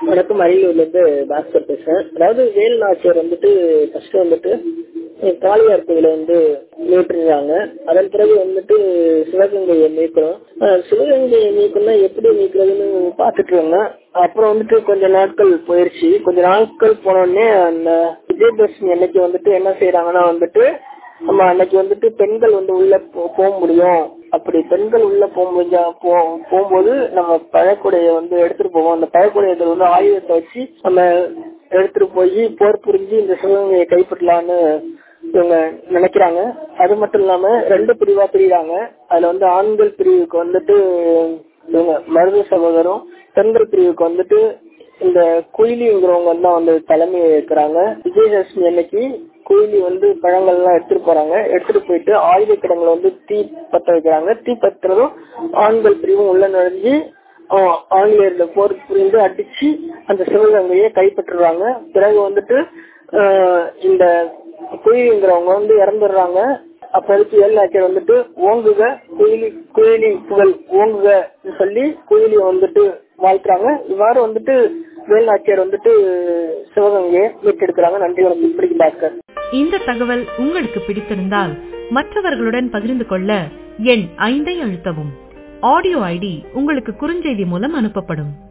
வணக்கம் அரியலூர்ல இருந்து பாஸ்கர் பேசுறேன் அதாவது வேல் நாச்சியார் வந்துட்டு ஃபர்ஸ்ட் வந்துட்டு காளியார் கோயில வந்து மீட்டுறாங்க அதன் பிறகு வந்துட்டு சிவகங்கையை மீட்கிறோம் அஹ் சிவகங்கையை மீட்கணும்னா எப்படி மீட்கிறதுன்னு பாத்துட்டு இருந்தேன் அப்புறம் வந்துட்டு கொஞ்ச நாட்கள் போயிருச்சு கொஞ்ச நாட்கள் போனோடனே அந்த விஜயதசமி அன்னைக்கு வந்துட்டு என்ன செய்யறாங்கன்னா வந்துட்டு நம்ம அன்னைக்கு வந்துட்டு பெண்கள் வந்து உள்ள போ- போக முடியும் அப்படி பெண்கள் உள்ள போக முடிஞ்சா போ- போகும்போது நம்ம பழக்குடைய வந்து எடுத்துட்டு போவோம் அந்த பழக்குடையத்துல வந்து ஆயுதத்தை வச்சு நம்ம எடுத்துட்டு போய் போர் புரிஞ்சு இந்த சிவகங்கையை கைப்பற்றலான்னு இவங்க நினைக்கிறாங்க அது மட்டும் இல்லாம ரெண்டு பிரிவா பிரிகிறாங்க அதுல வந்து ஆண்கள் பிரிவுக்கு வந்துட்டு இவங்க மருது சகோதரம் பெண்கள் பிரிவுக்கு வந்துட்டு இந்த குயிலிங்கிறவங்க தான் வந்து தலைமை ஏற்கிறாங்க விஜயதசமி அன்னைக்கு குயிலி வந்து பழங்கள் எல்லாம் எடுத்துட்டு போறாங்க எடுத்துட்டு போயிட்டு ஆயுத கிடங்குல வந்து தீ பத்த வைக்கிறாங்க தீ பத்துறதும் ஆண்கள் பிரிவும் உள்ள நுழைஞ்சு ஆஹ் ஆங்கிலேயர்ல போர் புரிந்து அடிச்சு அந்த சிவகங்கையை கைப்பற்றுறாங்க பிறகு வந்துட்டு ஆஹ் இந்த குயிலிங்கிறவங்க வந்து இறந்துடுறாங்க அப்ப அதுக்கு ஏழாக்கியர் வந்துட்டு ஓங்குக குயிலி குயிலி புகழ் ஓங்குக சொல்லி குயிலிய வந்துட்டு வாழ்த்துறாங்க இவ்வாறு வந்துட்டு வேல்நாச்சியார் வந்துட்டு சிவகங்கையை மீட்டெடுக்கிறாங்க நன்றி வணக்கம் இப்படி பாஸ்கர் இந்த தகவல் உங்களுக்கு பிடித்திருந்தால் மற்றவர்களுடன் பகிர்ந்து கொள்ள எண் ஐந்தை அழுத்தவும் ஆடியோ ஐடி உங்களுக்கு குறுஞ்செய்தி மூலம் அனுப்பப்படும்